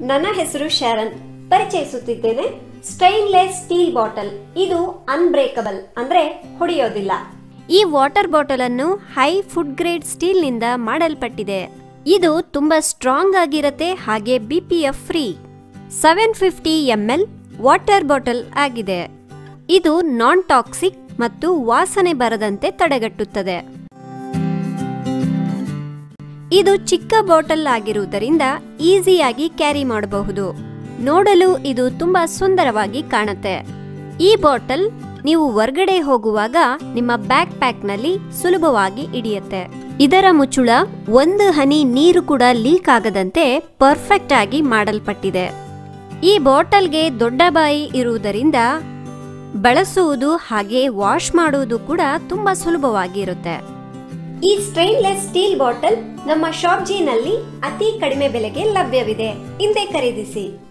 ನನ್ನ ಹೆಸರು ಶರಣ್ ಪರಿಚಯಿಸುತ್ತಿದ್ದೇನೆ ಸ್ಟೈನ್ಲೆಸ್ ಸ್ಟೀಲ್ ಬಾಟಲ್ ಇದು ಅನ್ಬ್ರೇಕಬಲ್ ಅಂದ್ರೆ ಹೊಡೆಯೋದಿಲ್ಲ ಈ ವಾಟರ್ ಬಾಟಲ್ ಅನ್ನು ಹೈ ಫುಡ್ ಗ್ರೇಡ್ ಸ್ಟೀಲ್ ನಿಂದ ಮಾಡಲ್ಪಟ್ಟಿದೆ ಇದು ತುಂಬಾ ಸ್ಟ್ರಾಂಗ್ ಆಗಿರತ್ತೆ ಹಾಗೆ B P F free seven fifty M L water bottle ಆಗಿದೆ ಇದು ನಾನ್ ಟಾಕ್ಸಿಕ್ ಮತ್ತು ವಾಸನೆ ಬರದಂತೆ ತಡೆಗಟ್ಟುತ್ತದೆ ಇದು ಚಿಕ್ಕ ಬಾಟಲ್ ಆಗಿರುವುದರಿಂದ ಈಸಿಯಾಗಿ ಕ್ಯಾರಿ ಮಾಡಬಹುದು ನೋಡಲು ಇದು ತುಂಬಾ ಸುಂದರವಾಗಿ ಕಾಣುತ್ತೆ ಈ ಬಾಟಲ್ ನೀವು ಹೊರ್ಗಡೆ ಹೋಗುವಾಗ ನಿಮ್ಮ ಬ್ಯಾಕ್ ಪ್ಯಾಕ್ನಲ್ಲಿ ಸುಲಭವಾಗಿ ಹಿಡಿಯುತ್ತೆ ಇದರ ಮುಚ್ಚುಳ ಒಂದು ಹನಿ ನೀರು ಕೂಡ ಲೀಕ್ ಆಗದಂತೆ ಪರ್ಫೆಕ್ಟ್ ಆಗಿ ಮಾಡಲ್ಪಟ್ಟಿದೆ ಈ ಬಾಟಲ್ಗೆ ದೊಡ್ಡ ಬಾಯಿ ಇರುವುದರಿಂದ ಬಳಸುವುದು ಹಾಗೆ ವಾಶ್ ಮಾಡುವುದು ಕೂಡ ತುಂಬಾ ಸುಲಭವಾಗಿರುತ್ತೆ ಈ ಸ್ಟೈನ್ಲೆಸ್ ಸ್ಟೀಲ್ ಬಾಟಲ್ ನಮ್ಮ ಶಾಪ್ ಜಿನಲ್ಲಿ ಅತಿ ಕಡಿಮೆ ಬೆಲೆಗೆ ಲಭ್ಯವಿದೆ ಹಿಂದೆ ಖರೀದಿಸಿ